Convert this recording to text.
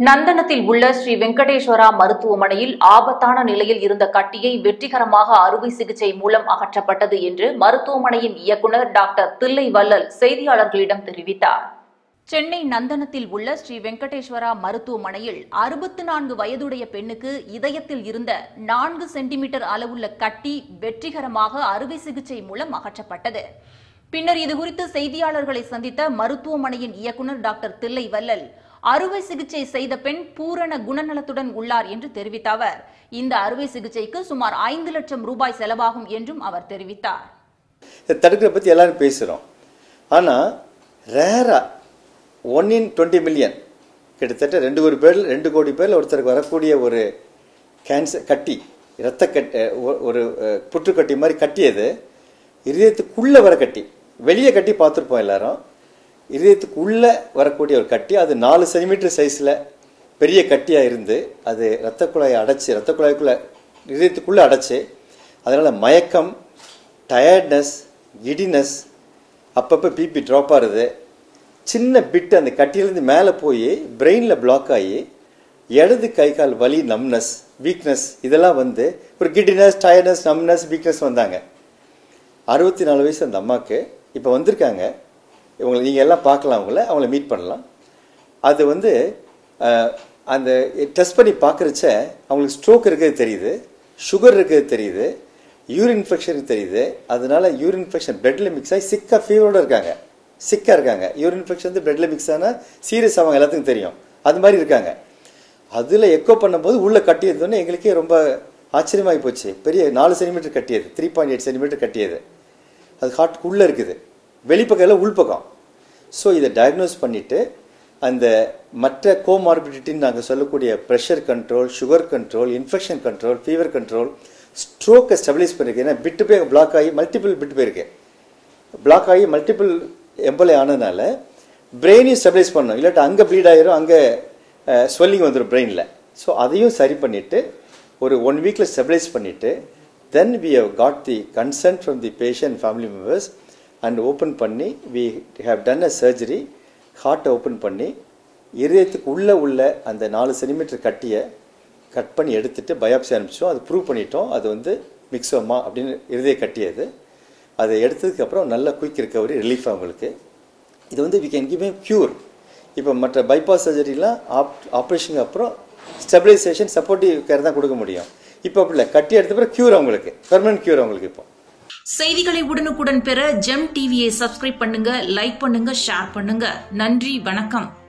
நந்தனத்தில் உள்ள ஸ்ரீ வெங்கடேஸ்வரா மருத்துவமனையில் ஆபத்தான நிலையில் இருந்த கட்டியை வெற்றிகரமாக அறுவை சிகிச்சை மூலம் அகற்றப்பட்டது என்று மருத்துவமனையின் இயக்குநர் டாக்டர் தில்லை வல்லல் செய்தியாளர்களிடம் தெரிவித்தார் சென்னை நந்தனத்தில் உள்ள ஸ்ரீ வெங்கடேஸ்வரா மருத்துவமனையில் அறுபத்து நான்கு வயதுடைய பெண்ணுக்கு இதயத்தில் இருந்த நான்கு சென்டிமீட்டர் அளவுள்ள கட்டி வெற்றிகரமாக அறுவை சிகிச்சை மூலம் அகற்றப்பட்டது பின்னர் இதுகுறித்து செய்தியாளர்களை சந்தித்த மருத்துவமனையின் இயக்குநர் டாக்டர் தில்லை வல்லல் அறுவை சிகிச்சை செய்த பெண் பூரண குணநலத்துடன் உள்ளார் என்று தெரிவித்த அவர் இந்த அறுவை சிகிச்சைக்கு சுமார் ஐந்து லட்சம் ரூபாய் செலவாகும் என்றும் அவர் தெரிவித்தார் இதை தடுக்கிற பற்றி எல்லாரும் பேசுகிறோம் ஆனால் ரேராக ஒன் இன் டுவெண்ட்டி மில்லியன் கிட்டத்தட்ட ரெண்டு ஒரு பேர் ரெண்டு கோடி பேரில் ஒருத்தருக்கு வரக்கூடிய ஒரு கேன்சர் கட்டி இரத்த கட் ஒ- ஒரு அஹ், புற்றுக்கட்டி மாதிரி கட்டியது இதயத்துக்குள்ளே வர கட்டி வெளியே கட்டி பார்த்துருப்போம் எல்லாரும் இதயத்துக்குள்ளே வரக்கூடிய ஒரு கட்டி அது நாலு சென்டிமீட்டர் சைஸில் பெரிய கட்டியாக இருந்து அது இரத்த குழாயை அடைச்சி இரத்த குழாய்க்குள்ளே இதயத்துக்குள்ளே அடைச்சி அதனால் மயக்கம் டயர்ட்னஸ் கிடினஸ் அப்பப்போ பிபி ட்ராப் ஆகுது சின்ன பிட் அந்த கட்டியிலேருந்து மேலே போய் பிரெயினில் பிளாக் ஆகி இடது கை கால் வலி நம்னஸ் வீக்னஸ் இதெல்லாம் வந்து ஒரு கிடினஸ் டயர்ட்னஸ் நம்னஸ் வீக்னஸ் வந்தாங்க அறுபத்தி நாலு வயசு அந்த அம்மாவுக்கு இப்போ வந்திருக்காங்க இவங்களை நீங்கள் எல்லாம் பார்க்கலாம் அவங்கள அவங்கள மீட் பண்ணலாம் அது வந்து அஹ், அந்த டெஸ்ட் பண்ணி பார்க்குறச்ச அவங்களுக்கு ஸ்ட்ரோக் இருக்கிறது தெரியுது சுகர் இருக்கிறது தெரியுது யூரின் இன்ஃபெக்ஷன் தெரியுது அதனால யூரின் இன்ஃபெக்ஷன் பிளட்ல மிக்ஸ் ஆகி சிக்கா ஃபீவரோட இருக்காங்க சிக்கா இருக்காங்க யூரின் இன்ஃபெக்ஷன் வந்து பிளட்ல மிக்ஸ் ஆனால் சீரியஸ் அவங்க எல்லாத்துக்கும் தெரியும் அது மாதிரி இருக்காங்க அதில் எக்கோ பண்ணும்போது உள்ளே கட்டியதுன்னு எங்களுக்கே ரொம்ப ஆச்சரியமாகி போச்சு பெரிய நாலு சென்டிமீட்டர் கட்டியது த்ரீ பாயிண்ட் எயிட் சென்டிமீட்டர் கட்டியது அது ஹார்ட்டுக்குள்ளே இருக்குது வெளிப்பக்கம் இல்லை உள்பக்கம் ஸோ இதை டயக்னோஸ் பண்ணிவிட்டு அந்த மற்ற கோமார்பிடிட்டின்னு நாங்கள் சொல்லக்கூடிய pressure control sugar control infection control fever control ஸ்ட்ரோக்கை ஸ்டெபிலைஸ் பண்ணிருக்கு ஏன்னா பிட்டு போய் பிளாக் ஆகி மல்டிபிள் பிட்டு போயிருக்கு பிளாக் ஆகி மல்டிபிள் எம்பலை ஆனதுனால பிரெயினையும் ஸ்டெபிலைஸ் பண்ணணும் இல்லாட்டி அங்கே ப்ளீட் ஆயிரும் அங்கே ஸ்வெல்லிங் வந்துடும் பிரெயினில் ஸோ அதையும் சரி பண்ணிவிட்டு ஒரு ஒன் வீக்கில் ஸ்டெபிலைஸ் பண்ணிவிட்டு then we have got the consent from the patient family members and open பண்ணி we have done a surgery ஹார்ட்டை ஓப்பன் பண்ணி இதயத்துக்கு உள்ளே உள்ள அந்த நாலு சென்டிமீட்டர் கட்டியை கட் பண்ணி எடுத்துட்டு பயாப்சி அனுப்பிச்சோம் அது ப்ரூவ் பண்ணிட்டோம் அது வந்து மிக்சோமா அப்படின்னு இருதய கட்டியது அதை எடுத்ததுக்கு அப்புறம் நல்ல குயிக் ரிகவரி ரிலீஃப் அவங்களுக்கு இது வந்து வி கேன் கிவ் க்யூர் இப்போ மற்ற பைபாஸ் சர்ஜரிலாம் ஆப் ஆப்ரேஷனுக்கு அப்புறம் ஸ்டெபிலைசேஷன் சப்போர்ட்டிவ் கேர் தான் கொடுக்க முடியும் இப்போ அப்படி இல்லை கட்டி எடுத்த பிறகு க்யூர் அவங்களுக்கு பெர்மனன்ட் க்யூர் அவங்களுக்கு இப்போ செய்திகளை உடனுக்குடன் பெற ஜெம் டிவியை சப்ஸ்கிரைப் பண்ணுங்க லைக் பண்ணுங்க ஷேர் பண்ணுங்க நன்றி வணக்கம்